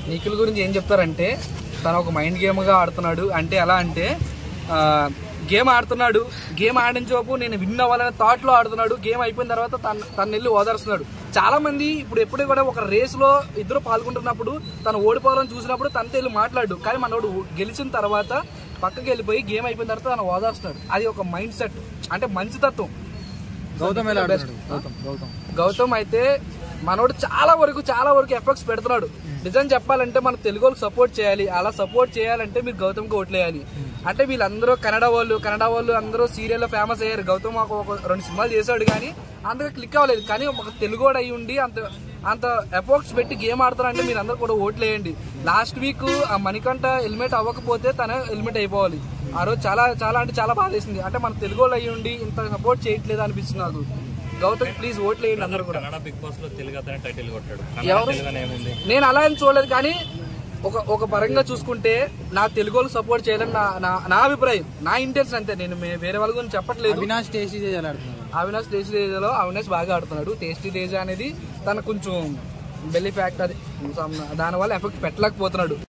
నిఖిల్ గురించి ఏం చెప్తారంటే తను ఒక మైండ్ గేమ్ గా ఆడుతున్నాడు అంటే ఎలా అంటే గేమ్ ఆడుతున్నాడు గేమ్ ఆడించోపు నేను విన్ అవ్వాలనే థాట్ లో ఆడుతున్నాడు గేమ్ అయిపోయిన తర్వాత తన తను వెళ్ళి ఓదారుస్తున్నాడు చాలా మంది ఇప్పుడు ఎప్పుడు కూడా ఒక రేస్ లో ఇద్దరు పాల్గొంటున్నప్పుడు తను ఓడిపోవాలని చూసినప్పుడు తనతో వెళ్ళి మాట్లాడు కానీ మనోడు గెలిచిన తర్వాత పక్కకి వెళ్ళిపోయి గేమ్ అయిపోయిన తర్వాత తను ఓదారుస్తున్నాడు అది ఒక మైండ్ సెట్ అంటే మంచితత్వం గౌతమ్ ఎలా ఆడుతున్నాడు గౌతమ్ గౌతమ్ గౌతమ్ అయితే మనోడు చాలా వరకు చాలా వరకు ఎఫెక్ట్స్ పెడుతున్నాడు నిజం చెప్పాలంటే మన తెలుగు వాళ్ళకి సపోర్ట్ చేయాలి అలా సపోర్ట్ చేయాలంటే మీరు గౌతమ్కి ఓట్లేయాలి అంటే వీళ్ళందరూ కన్నడ వాళ్ళు కన్నడ వాళ్ళు అందరూ సీరియల్లో ఫేమస్ అయ్యారు గౌతమ్ ఒక ఒక రెండు సినిమాలు చేశాడు కానీ అంతగా క్లిక్ అవ్వలేదు కానీ ఒక తెలుగు వాడు అయి ఉండి అంత అంత ఎఫోర్ట్స్ పెట్టి గేమ్ ఆడుతారంటే మీరు అందరూ కూడా ఓట్లేయండి లాస్ట్ వీక్ ఆ మణికంఠ హెల్మెట్ అవ్వకపోతే తన హెల్మెట్ అయిపోవాలి ఆ రోజు చాలా చాలా అంటే చాలా బాధ వేసింది అంటే మన తెలుగు వాళ్ళు అయి ఉండి ఇంత సపోర్ట్ చేయట్లేదు అనిపిస్తుంది నాకు గౌతమ్ ప్లీజ్ ఓట్లేయండి అందరూ కూడా కన్నడ బిగ్ బాస్ లో తెలుగు అతనే టైటిల్ కొట్టాడు ఎవరు? తెలుగు ఏముంది నేను అలా అని చూడలేదు కానీ ఒక ఒక పరంగా చూసుకుంటే నా తెలుగు వాళ్ళు సపోర్ట్ చేయాలని నా నా- నా అభిప్రాయం నా ఇంటెన్షన్ అంతే నేను మే- వేరే వాళ్ళ గురించి చెప్పట్లేదు అవినాష్ టేస్టీ ఎలా ఆడుతున్నాడు అవినాష్ టేస్టీ తేజలో అవినాష్ బాగా ఆడుతున్నాడు టేస్టీ తేజ అనేది తన కొంచెం బెల్లి ఫ్యాక్ట్ అది దానివల్ల ఎఫెక్ట్ పెట్టలేకపోతున్నాడు